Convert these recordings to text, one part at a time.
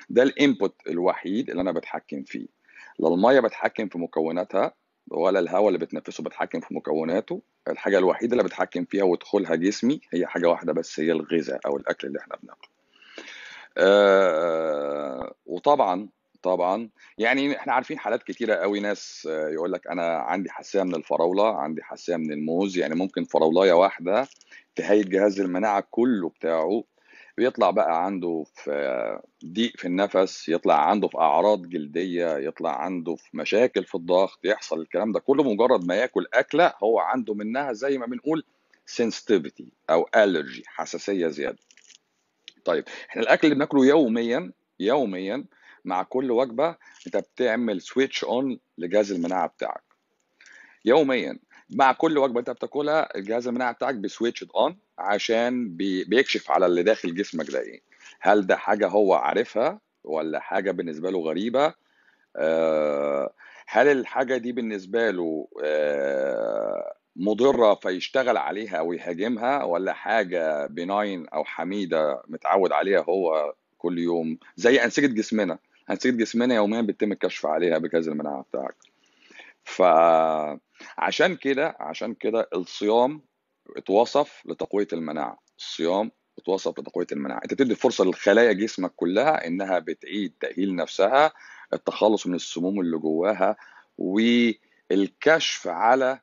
ده الانبوت الوحيد اللي انا بتحكم فيه لا الميه بتحكم في مكوناتها ولا الهواء اللي بتنفسه بتحكم في مكوناته الحاجه الوحيده اللي بتحكم فيها ودخولها جسمي هي حاجه واحده بس هي الغذاء او الاكل اللي احنا بناكله آه وطبعا طبعا يعني احنا عارفين حالات كتيره قوي ناس آه، يقول لك انا عندي حساسيه من الفراوله عندي حساسيه من الموز يعني ممكن فراولايه واحده تهيج جهاز المناعه كله بتاعه بيطلع بقى عنده في ضيق في النفس يطلع عنده في اعراض جلديه يطلع عنده في مشاكل في الضغط يحصل الكلام ده كله مجرد ما ياكل اكله هو عنده منها زي ما بنقول sensitivity او allergy حساسيه زياده طيب احنا الاكل اللي بناكله يوميا يوميا مع كل وجبه انت بتعمل سويتش اون لجهاز المناعه بتاعك يوميا مع كل وجبه انت بتاكلها الجهاز المناعي بتاعك بسويتش اون عشان بي بيكشف على اللي داخل جسمك ده ايه هل ده حاجه هو عارفها ولا حاجه بالنسبه له غريبه آه، هل الحاجه دي بالنسبه له آه، مضره فيشتغل عليها او يهاجمها ولا حاجه بناين او حميده متعود عليها هو كل يوم زي انسجه جسمنا انسجه جسمنا يوميا بيتم الكشف عليها بجهاز المناعه بتاعك فعشان كده عشان كده الصيام اتوصف لتقويه المناعه الصيام اتوصف لتقويه المناعه انت بتدي فرصه لخلايا جسمك كلها انها بتعيد تاهيل نفسها التخلص من السموم اللي جواها والكشف على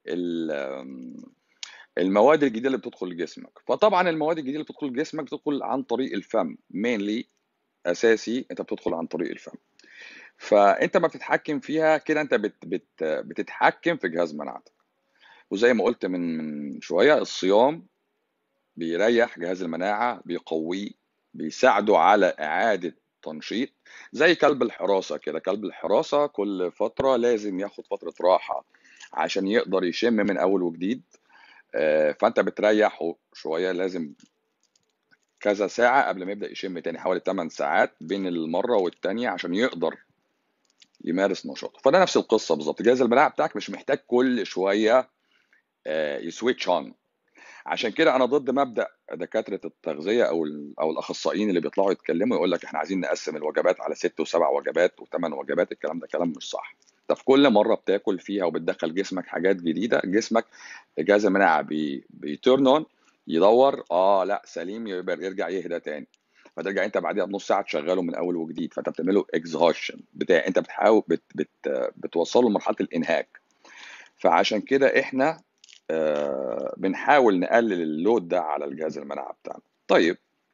المواد الجديده اللي بتدخل جسمك فطبعا المواد الجديده اللي بتدخل جسمك بتدخل عن طريق الفم مينلي اساسي انت بتدخل عن طريق الفم فانت ما بتتحكم فيها كده انت بت بت بتتحكم في جهاز مناعتك وزي ما قلت من من شويه الصيام بيريح جهاز المناعه بيقويه بيساعده على اعاده تنشيط زي كلب الحراسه كده كلب الحراسه كل فتره لازم ياخد فتره راحه عشان يقدر يشم من اول وجديد آه، فانت بتريحه شويه لازم كذا ساعه قبل ما يبدا يشم تاني حوالي 8 ساعات بين المره والتانيه عشان يقدر يمارس نشاطه فده نفس القصه بالظبط جهاز المناعه بتاعك مش محتاج كل شويه آه، يسويتش اون عشان كده انا ضد مبدا دكاتره التغذيه او او الاخصائيين اللي بيطلعوا يتكلموا يقول لك احنا عايزين نقسم الوجبات على ست وسبع وجبات وثمان وجبات الكلام ده كلام مش صح انت في كل مره بتاكل فيها وبتدخل جسمك حاجات جديده جسمك جهاز المناعه بي بيترن اون يدور اه لا سليم يرجع يهدى تاني فترجع انت بعديها بنص ساعه تشغله من اول وجديد فانت بتعمله اكزهوشن بتاع انت بتحاول بت بت بتوصله لمرحله الانهاك فعشان كده احنا آه بنحاول نقلل اللود ده على الجهاز المناعه بتاعنا طيب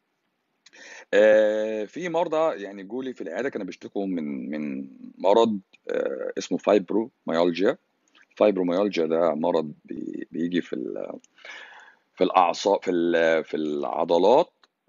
آه في مرضى يعني جولي في العياده كانوا بيشتكوا من من مرض آه اسمه فايبرو مايولجيا فايبروميالجيا ده مرض بي بيجي في في الاعصاب في في العضلات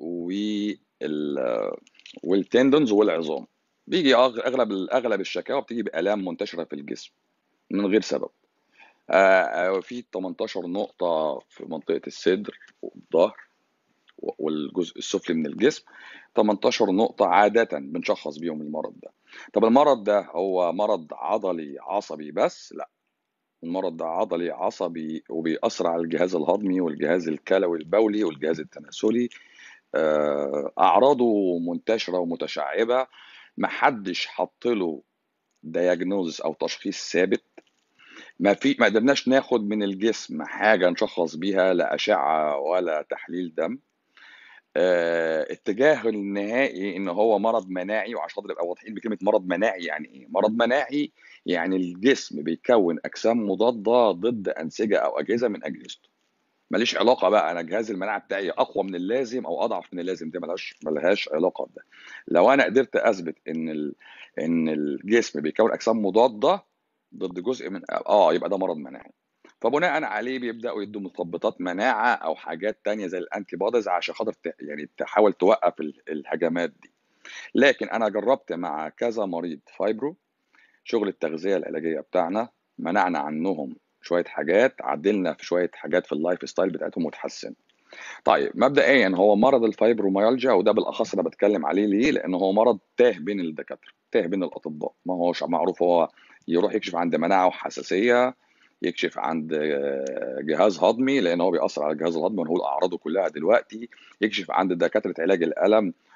والتندونز والعظام بيجي اغلب اغلب الشكاوى بتيجي بالام منتشره في الجسم من غير سبب آه في 18 نقطة في منطقة الصدر والظهر والجزء السفلي من الجسم 18 نقطة عادة بنشخص بيهم المرض ده طب المرض ده هو مرض عضلي عصبي بس لا المرض ده عضلي عصبي وبيأثر على الجهاز الهضمي والجهاز الكلوي البولي والجهاز التناسلي آه، اعراضه منتشره ومتشعبه محدش حط له دياجنوز او تشخيص ثابت ما في ما قدرناش ناخد من الجسم حاجه نشخص بيها لا اشعه ولا تحليل دم آه، اتجاه النهائي ان هو مرض مناعي وعشان نبقى واضحين بكلمه مرض مناعي يعني ايه؟ مرض مناعي يعني الجسم بيكون اجسام مضاده ضد انسجه او اجهزه من اجهزته. ماليش علاقه بقى انا جهاز المناعه بتاعي اقوى من اللازم او اضعف من اللازم دي ملهاش ملهاش علاقه بده. لو انا قدرت اثبت ان ال... ان الجسم بيكون اجسام مضاده ضد جزء من اه يبقى ده مرض مناعي. فبناء عليه بيبداوا يدوا مثبطات مناعه او حاجات تانية زي الانتي بوديز عشان خاطر يعني تحاول توقف الهجمات دي لكن انا جربت مع كذا مريض فايبرو شغل التغذيه العلاجيه بتاعنا منعنا عنهم شويه حاجات عدلنا في شويه حاجات في اللايف ستايل بتاعتهم وتحسن طيب مبدئيا هو مرض الفايبروميالجيا وده بالاخص انا بتكلم عليه ليه لان هو مرض تاه بين الدكاتره تاه بين الاطباء ما هوش معروف هو يروح يكشف عند مناعه وحساسيه يكشف عند آه، جهاز هضمي لان هو بيأثر على الجهاز الهضمي ونقول اعراضه كلها دلوقتي يكشف عند دكاتره علاج الالم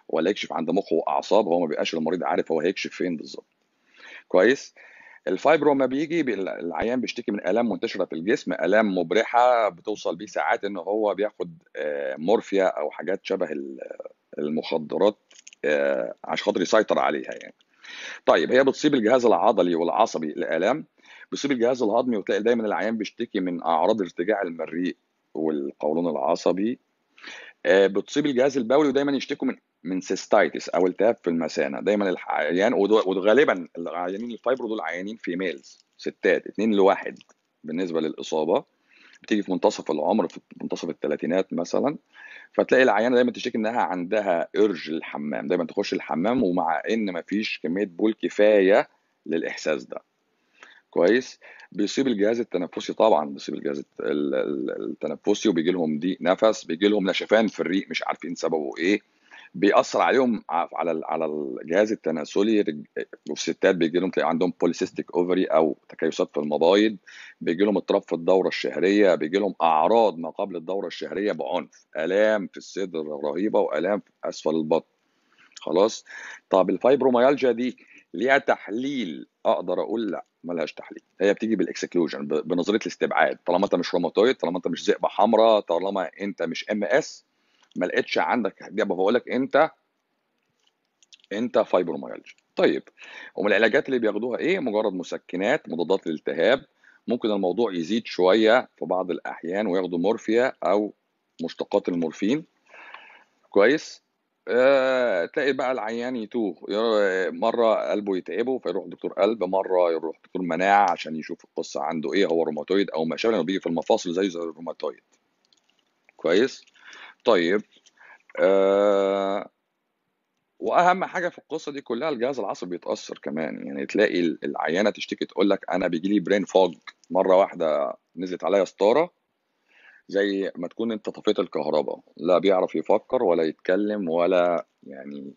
ولا يكشف عند مخ واعصاب هو ما بيبقاش المريض عارف هو هيكشف فين بالظبط كويس الفايبرو ما بيجي بي- العيان بيشتكي من الام منتشره في الجسم الام مبرحه بتوصل بيه ساعات ان هو بياخد آه، مورفيا او حاجات شبه ال- المخدرات آه، عشان خاطر يسيطر عليها يعني طيب هي بتصيب الجهاز العضلي والعصبي الالام بتصيب الجهاز الهضمي وتلاقي دايما العيان بيشتكي من اعراض ارتجاع المريء والقولون العصبي آه، بتصيب الجهاز البولي ودايما يشتكوا من من سيستايتس او التهاب في المثانه دايما العيان ودو- وغالبا العيانين الفايبرو دول عيانين فيميلز ستات اتنين لواحد بالنسبه للاصابه بتيجي في منتصف العمر في منتصف الثلاثينات مثلا فتلاقي العيانه دايما تشتكي انها عندها ارج للحمام دايما تخش الحمام ومع ان مفيش كميه بول كفايه للاحساس ده كويس بيصيب الجهاز التنفسي طبعا بيصيب الجهاز الت- ال- ال- التنفسي وبيجي لهم ضيق نفس بيجي لهم نشفان في الريق مش عارفين سببه ايه بيأثر عليهم ع- على ال- على الجهاز التناسلي رج- والستات بيجي لهم تلاقي عندهم بوليسيستيك اوفري او تكيسات في المبايض بيجي لهم اضطراب في الدوره الشهريه بيجي لهم اعراض ما قبل الدوره الشهريه بعنف الام في الصدر رهيبه والام في اسفل البطن خلاص طب الفايبروميالجيا دي ليها تحليل اقدر اقول لا ملهاش تحليل هي بتيجي بالاكسكلوجن ب- بنظريه الاستبعاد طالما انت مش روماتويد طالما انت مش ذئبه حمراء طالما انت مش ام اس ما لقيتش عندك اجابه بقول لك انت انت فايبروميالجيا طيب ومن العلاجات اللي بياخدوها ايه مجرد مسكنات مضادات للالتهاب ممكن الموضوع يزيد شويه في بعض الاحيان وياخدوا مورفيا او مشتقات المورفين كويس آه، تلاقي بقى العيان يتوه ير- مرة قلبه يتعبه فيروح دكتور قلب مرة يروح دكتور مناعة عشان يشوف القصة عنده ايه هو روماتويد او ما شابه لانه بيجي في المفاصل زي زي الروماتويد كويس طيب آه واهم حاجة في القصة دي كلها الجهاز العصبي بيتأثر كمان يعني تلاقي ال- العيانة تشتكي تقول لك انا بيجي لي برين فوج مرة واحدة نزلت عليا ستارة زي ما تكون انت طفيت الكهرباء لا بيعرف يفكر ولا يتكلم ولا يعني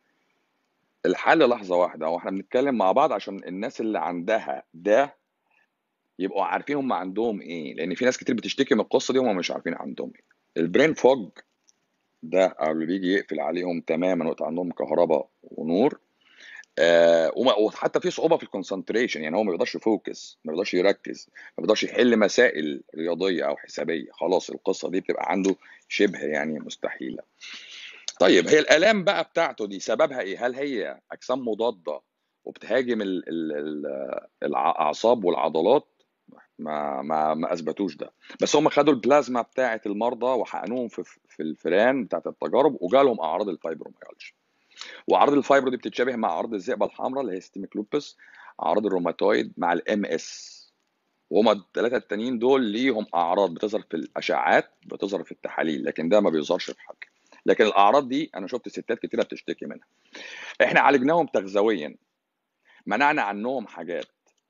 الحل لحظة واحدة واحنا بنتكلم مع بعض عشان الناس اللي عندها ده يبقوا عارفين هم عندهم ايه لان في ناس كتير بتشتكي من القصة دي وهم مش عارفين عندهم ايه البرين فوج ده او اللي بيجي يقفل عليهم تماما وقت عندهم كهرباء ونور آه وما- وحتى في صعوبة في الكونسنتريشن يعني هو ما بيقدرش يفوكس ما بيقدرش يركز ما بيقدرش يحل مسائل رياضية او حسابية خلاص القصة دي بتبقى عنده شبه يعني مستحيلة طيب هي الآلام بقى بتاعته دي سببها ايه؟ هل هي أجسام مضادة وبتهاجم ال- ال- ال- الأعصاب والعضلات؟ ما ما ما أثبتوش ده، بس هم خدوا البلازما بتاعة المرضى وحقنوهم في في الفئران بتاعة التجارب وجالهم أعراض الفايبروميالجيا. وأعراض الفايبرو دي بتتشابه مع أعراض الذئبة الحمراء اللي هي ستيميك لوبس، أعراض الروماتويد مع الام اس. وهما الثلاثة التانيين دول ليهم أعراض بتظهر في الأشعاعات بتظهر في التحاليل لكن ده ما بيظهرش في حاجة. لكن الأعراض دي أنا شفت ستات كتيرة بتشتكي منها. احنا عالجناهم تغذويا منعنا عنهم حاجات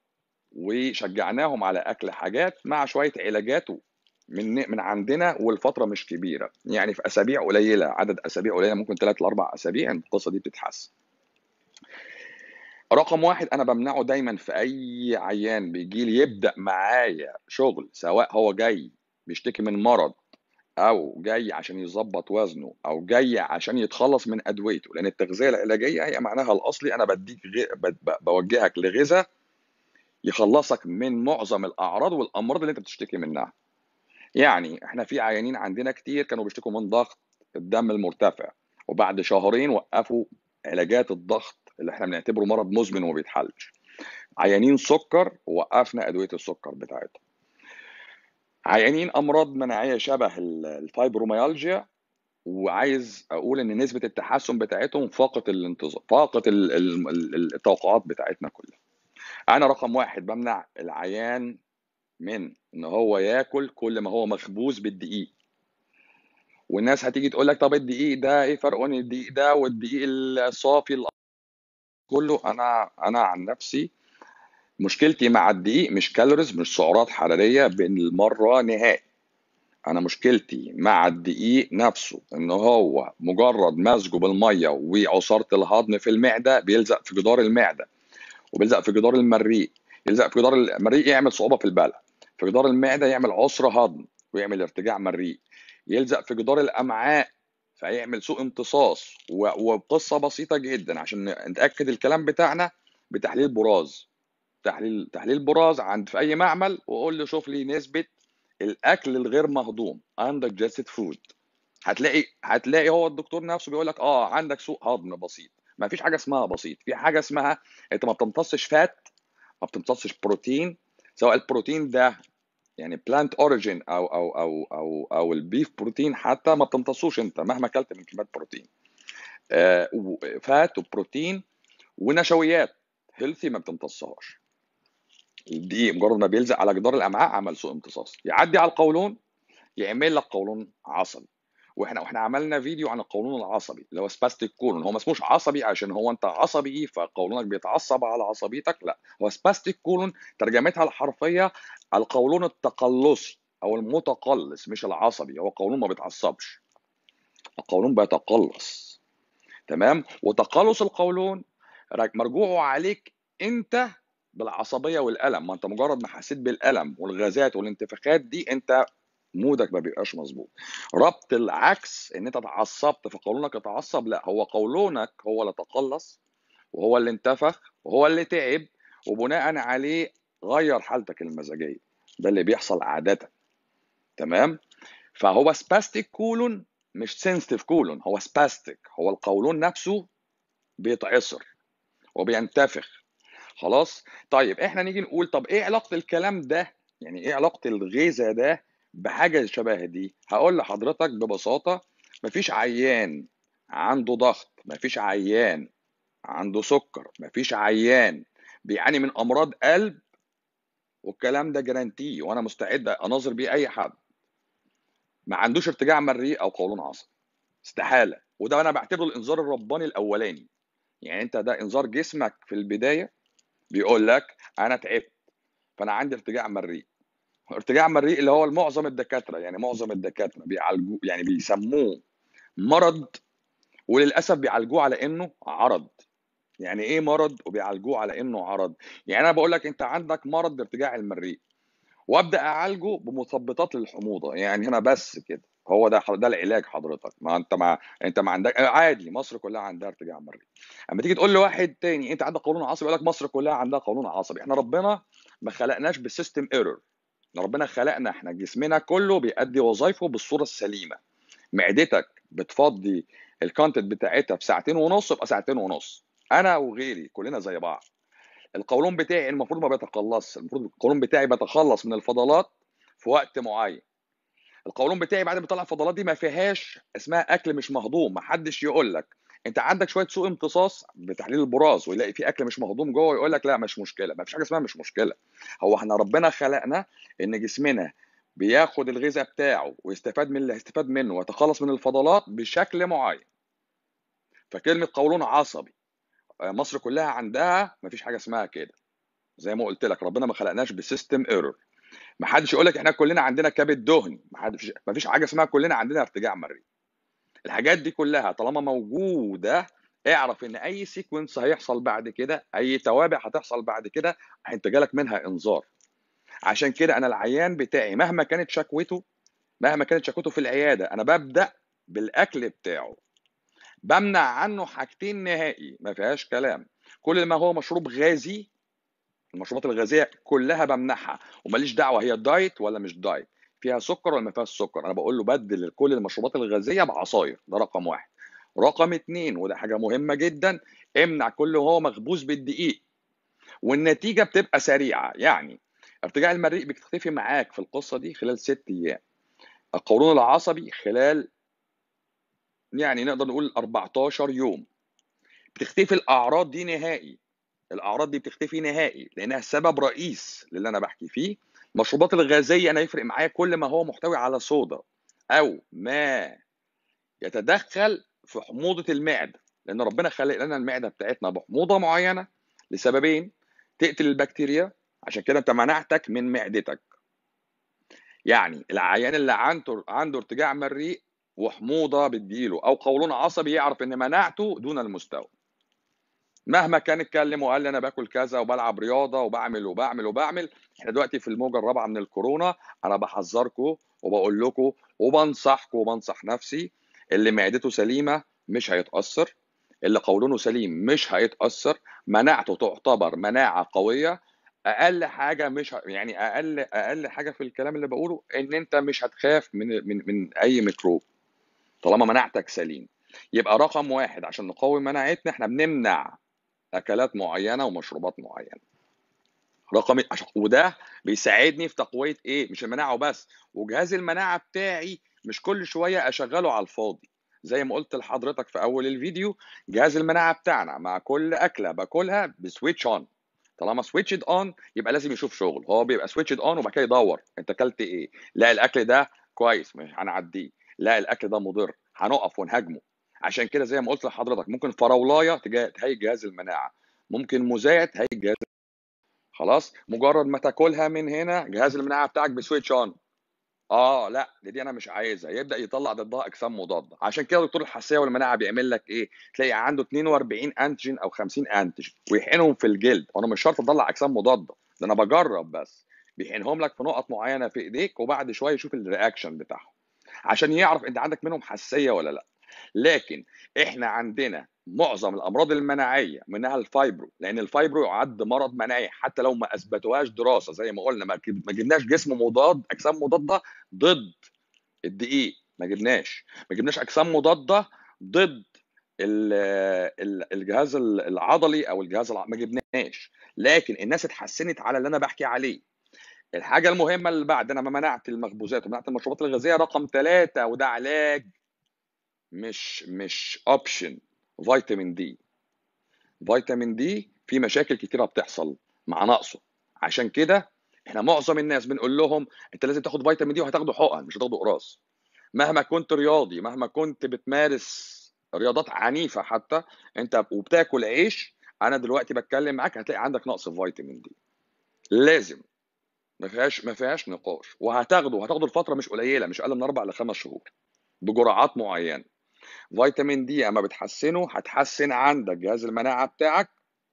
وشجعناهم على اكل حاجات مع شويه علاجات من من عندنا والفتره مش كبيره يعني في اسابيع قليله عدد اسابيع قليله ممكن ثلاث لاربع اسابيع القصه دي بتتحسن رقم واحد انا بمنعه دايما في اي عيان بيجي لي يبدا معايا شغل سواء هو جاي بيشتكي من مرض او جاي عشان يظبط وزنه او جاي عشان يتخلص من ادويته لان التغذيه العلاجيه هي معناها الاصلي انا بديك غي... ب... ب... بوجهك لغذاء يخلصك من معظم الاعراض والامراض اللي انت بتشتكي منها يعني احنا في عيانين عندنا كتير كانوا بيشتكوا من ضغط الدم المرتفع وبعد شهرين وقفوا علاجات الضغط اللي احنا بنعتبره مرض مزمن وما بيتحلش عيانين سكر وقفنا ادويه السكر بتاعتهم عيانين امراض مناعيه شبه ال- الفايبروميالجيا وعايز اقول ان نسبه التحسن بتاعتهم فاقت الانتظار فاقت ال- ال- ال- التوقعات بتاعتنا كلها انا رقم واحد بمنع العيان من ان هو ياكل كل ما هو مخبوز بالدقيق والناس هتيجي تقول لك طب الدقيق ده ايه فرقه بين الدقيق ده والدقيق الصافي ال- كله انا انا عن نفسي مشكلتي مع الدقيق مش كالوريز مش سعرات حراريه بالمره نهائي انا مشكلتي مع الدقيق نفسه ان هو مجرد مزجه بالميه وعصاره الهضم في المعده بيلزق في جدار المعده وبيلزق في جدار المريء يلزق في جدار المريء يعمل صعوبه في البلع في جدار المعده يعمل عسر هضم ويعمل ارتجاع مريء يلزق في جدار الامعاء فهيعمل سوء امتصاص و- وبقصه بسيطه جدا عشان نتاكد الكلام بتاعنا بتحليل براز تحليل تحليل براز عند في اي معمل واقول له شوف لي نسبه الاكل الغير مهضوم undigested food هتلاقي هتلاقي هو الدكتور نفسه بيقول لك اه عندك سوء هضم بسيط ما فيش حاجه اسمها بسيط في حاجه اسمها انت ما بتمتصش فات ما بتمتصش بروتين سواء البروتين ده يعني بلانت اوريجين او او او او او البيف بروتين حتى ما بتمتصوش انت مهما اكلت من كميات بروتين آه و- فات وبروتين ونشويات هيلثي ما بتمتصهاش الدقيق مجرد ما بيلزق على جدار الامعاء عمل سوء امتصاص يعدي على القولون يعمل لك قولون عصبي واحنا واحنا عملنا فيديو عن القولون العصبي اللي هو سباستيك كولون هو ما اسموش عصبي عشان هو انت عصبي فقولونك بيتعصب على عصبيتك لا هو سباستيك كولون ترجمتها الحرفيه القولون التقلصي او المتقلص مش العصبي هو قولون ما بيتعصبش القولون بيتقلص تمام وتقلص القولون رج- مرجوعه عليك انت بالعصبيه والالم ما انت مجرد ما حسيت بالالم والغازات والانتفاخات دي انت مودك ما بيبقاش مظبوط ربط العكس ان انت اتعصبت فقولونك اتعصب لا هو قولونك هو اللي تقلص وهو اللي انتفخ وهو اللي تعب وبناء عليه غير حالتك المزاجيه ده اللي بيحصل عاده تمام فهو سباستيك كولون مش سنسيتيف كولون هو سباستيك هو القولون نفسه بيتعصر وبينتفخ خلاص طيب احنا نيجي نقول طب ايه علاقه الكلام ده يعني ايه علاقه الغذاء ده بحاجه شبه دي هقول لحضرتك ببساطه مفيش عيان عنده ضغط مفيش عيان عنده سكر مفيش عيان بيعاني من امراض قلب والكلام ده جرانتي وانا مستعد اناظر بيه اي حد ما عندوش ارتجاع مريء او قولون عصبي استحاله وده انا بعتبره الانذار الرباني الاولاني يعني انت ده انذار جسمك في البدايه بيقول لك انا تعبت فانا عندي ارتجاع مريء ارتجاع مريء اللي هو معظم الدكاتره يعني معظم الدكاتره بيعالجوه يعني بيسموه مرض وللاسف بيعالجوه على انه عرض يعني ايه مرض وبيعالجوه على انه عرض يعني انا بقول لك انت عندك مرض ارتجاع المريء وابدا اعالجه بمثبطات للحموضه يعني هنا بس كده هو ده ده العلاج حضرتك ما انت ما انت ما عندك عادي مصر كلها عندها ارتجاع مريء اما تيجي تقول لواحد تاني انت عندك قولون عصبي يقول لك مصر كلها عندها قولون عصبي احنا ربنا ما خلقناش بالسيستم ايرور ربنا خلقنا احنا جسمنا كله بيأدي وظائفه بالصوره السليمه معدتك بتفضي الكونتنت بتاعتها في ساعتين ونص يبقى ساعتين ونص انا وغيري كلنا زي بعض القولون بتاعي المفروض ما بيتقلصش المفروض القولون بتاعي بيتخلص من الفضلات في وقت معين القولون بتاعي بعد ما بيطلع الفضلات دي ما فيهاش اسمها اكل مش مهضوم ما حدش يقول لك انت عندك شويه سوء امتصاص بتحليل البراز ويلاقي في اكل مش مهضوم جوه ويقول لك لا مش مشكله ما فيش حاجه اسمها مش مشكله هو احنا ربنا خلقنا ان جسمنا بياخد الغذاء بتاعه ويستفاد من اللي هيستفاد منه ويتخلص من الفضلات بشكل معين فكلمه قولون عصبي مصر كلها عندها ما فيش حاجه اسمها كده زي ما قلت لك ربنا ما خلقناش بسيستم ايرور ما حدش يقول لك احنا كلنا عندنا كبد دهني ما حدش ما فيش حاجه اسمها كلنا عندنا ارتجاع مريء الحاجات دي كلها طالما موجوده اعرف ان اي سيكونس هيحصل بعد كده اي توابع هتحصل بعد كده انت جالك منها انذار عشان كده انا العيان بتاعي مهما كانت شكوته مهما كانت شكوته في العياده انا ببدا بالاكل بتاعه بمنع عنه حاجتين نهائي ما فيهاش كلام كل ما هو مشروب غازي المشروبات الغازيه كلها بمنعها وماليش دعوه هي دايت ولا مش دايت فيها سكر ولا ما فيهاش سكر انا بقول له بدل كل المشروبات الغازيه بعصاير ده رقم واحد رقم اتنين وده حاجه مهمه جدا امنع كل هو مخبوز بالدقيق والنتيجه بتبقى سريعه يعني ارتجاع المريء بتختفي معاك في القصه دي خلال ست ايام القولون العصبي خلال يعني نقدر نقول 14 يوم بتختفي الاعراض دي نهائي الاعراض دي بتختفي نهائي لانها سبب رئيس للي انا بحكي فيه المشروبات الغازيه انا يفرق معايا كل ما هو محتوي على صودا او ما يتدخل في حموضه المعده لان ربنا خلق لنا المعده بتاعتنا بحموضه معينه لسببين تقتل البكتيريا عشان كده انت مناعتك من معدتك يعني العيان اللي عنده عنده ارتجاع مريء وحموضه بتجيله او قولون عصبي يعرف ان مناعته دون المستوى مهما كان اتكلم وقال لي انا باكل كذا وبلعب رياضه وبعمل وبعمل وبعمل احنا دلوقتي في الموجه الرابعه من الكورونا انا بحذركم وبقول لكم وبنصحكم وبنصح نفسي اللي معدته سليمه مش هيتاثر اللي قولونه سليم مش هيتاثر مناعته تعتبر مناعه قويه اقل حاجه مش ه... يعني اقل اقل حاجه في الكلام اللي بقوله ان انت مش هتخاف من من من اي ميكروب طالما مناعتك سليم يبقى رقم واحد عشان نقوي مناعتنا احنا بنمنع اكلات معينه ومشروبات معينه رقم عشان وده بيساعدني في تقويه ايه مش المناعه وبس وجهاز المناعه بتاعي مش كل شويه اشغله على الفاضي زي ما قلت لحضرتك في اول الفيديو جهاز المناعه بتاعنا مع كل اكله باكلها بسويتش اون طالما سويتشد اون يبقى لازم يشوف شغل هو بيبقى سويتشد اون وبعد كده يدور انت اكلت ايه لا الاكل ده كويس مش هنعديه لا الاكل ده مضر هنقف ونهاجمه عشان كده زي ما قلت لحضرتك ممكن فراولايه تهيج جهاز المناعه ممكن موزايه تهيج جهاز خلاص مجرد ما تاكلها من هنا جهاز المناعه بتاعك بسويتش اون اه لا دي, دي انا مش عايزها يبدا يطلع ضدها اجسام مضاده عشان كده دكتور الحساسيه والمناعه بيعمل لك ايه تلاقي عنده 42 انتيجين او 50 انتيجين ويحقنهم في الجلد وانا مش شرط اطلع اجسام مضاده ده انا بجرب بس بيحقنهم لك في نقط معينه في ايديك وبعد شويه يشوف الرياكشن بتاعهم عشان يعرف انت عندك منهم حساسيه ولا لا لكن احنا عندنا معظم الامراض المناعيه منها الفايبرو لان الفايبرو يعد مرض مناعي حتى لو ما اثبتوهاش دراسه زي ما قلنا ما جبناش جسم مضاد اجسام مضاده ضد الدقيق ما جبناش ما جبناش اجسام مضاده ضد الجهاز العضلي او الجهاز الع... ما جبناش لكن الناس اتحسنت على اللي انا بحكي عليه الحاجه المهمه اللي بعد انا ما منعت المخبوزات ومنعت المشروبات الغازيه رقم ثلاثة وده علاج مش مش اوبشن فيتامين دي فيتامين دي في مشاكل كتيره بتحصل مع نقصه عشان كده احنا معظم الناس بنقول لهم انت لازم تاخد فيتامين دي وهتاخده حقن مش هتاخده قراص مهما كنت رياضي مهما كنت بتمارس رياضات عنيفه حتى انت وبتاكل عيش انا دلوقتي بتكلم معاك هتلاقي عندك نقص في فيتامين دي لازم ما فيهاش ما فيهاش نقاش وهتاخده هتاخده لفتره مش قليله مش اقل من اربع لخمس شهور بجرعات معينه فيتامين دي اما بتحسنه هتحسن عندك جهاز المناعه بتاعك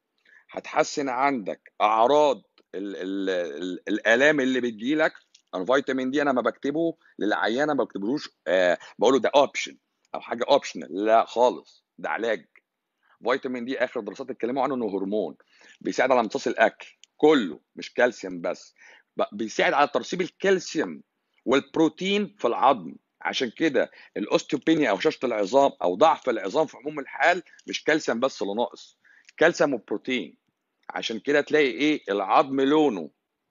هتحسن عندك اعراض ال ال ال الالام اللي بتجيلك انا فيتامين دي انا ما بكتبه للعيان ما بكتبلوش آه بقول له ده اوبشن او حاجه اوبشنال لا خالص ده علاج فيتامين دي اخر دراسات اتكلموا عنه انه هرمون بيساعد على امتصاص الاكل كله مش كالسيوم بس بيساعد على ترسيب الكالسيوم والبروتين في العظم عشان كده الاوستيوبينيا او هشاشه العظام او ضعف العظام في عموم الحال مش كالسيوم بس اللي ناقص كالسيوم وبروتين عشان كده تلاقي ايه العظم لونه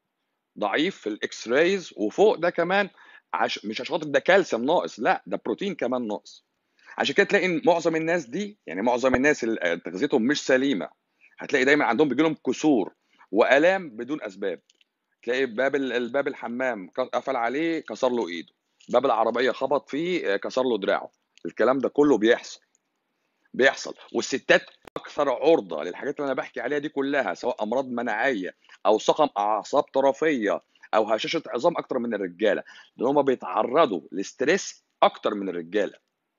ضعيف في الاكس رايز وفوق ده كمان عش... مش عشان خاطر ده كالسيوم ناقص لا ده بروتين كمان ناقص عشان كده تلاقي معظم الناس دي يعني معظم الناس اللي تغذيتهم مش سليمه هتلاقي دايما عندهم بيجي لهم كسور والام بدون اسباب تلاقي باب الباب الحمام قفل عليه كسر له ايده باب العربيه خبط فيه كسر له دراعه الكلام ده كله بيحصل بيحصل والستات اكثر عرضه للحاجات اللي انا بحكي عليها دي كلها سواء امراض مناعيه او سقم اعصاب طرفيه او هشاشه عظام اكتر من الرجاله لان هم بيتعرضوا لستريس اكتر من الرجاله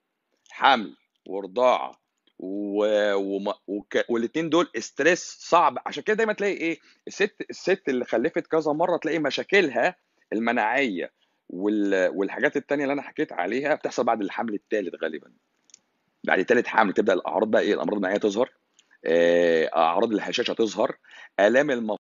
حمل ورضاعه و... وم... وك... والاثنين دول استريس صعب عشان كده دايما تلاقي ايه الست الست اللي خلفت كذا مره تلاقي مشاكلها المناعيه وال... والحاجات التانية اللي انا حكيت عليها بتحصل بعد الحمل الثالث غالبا بعد ثالث حمل تبدا الاعراض بقى ايه الامراض المناعيه تظهر اعراض الهشاشه تظهر الام المف...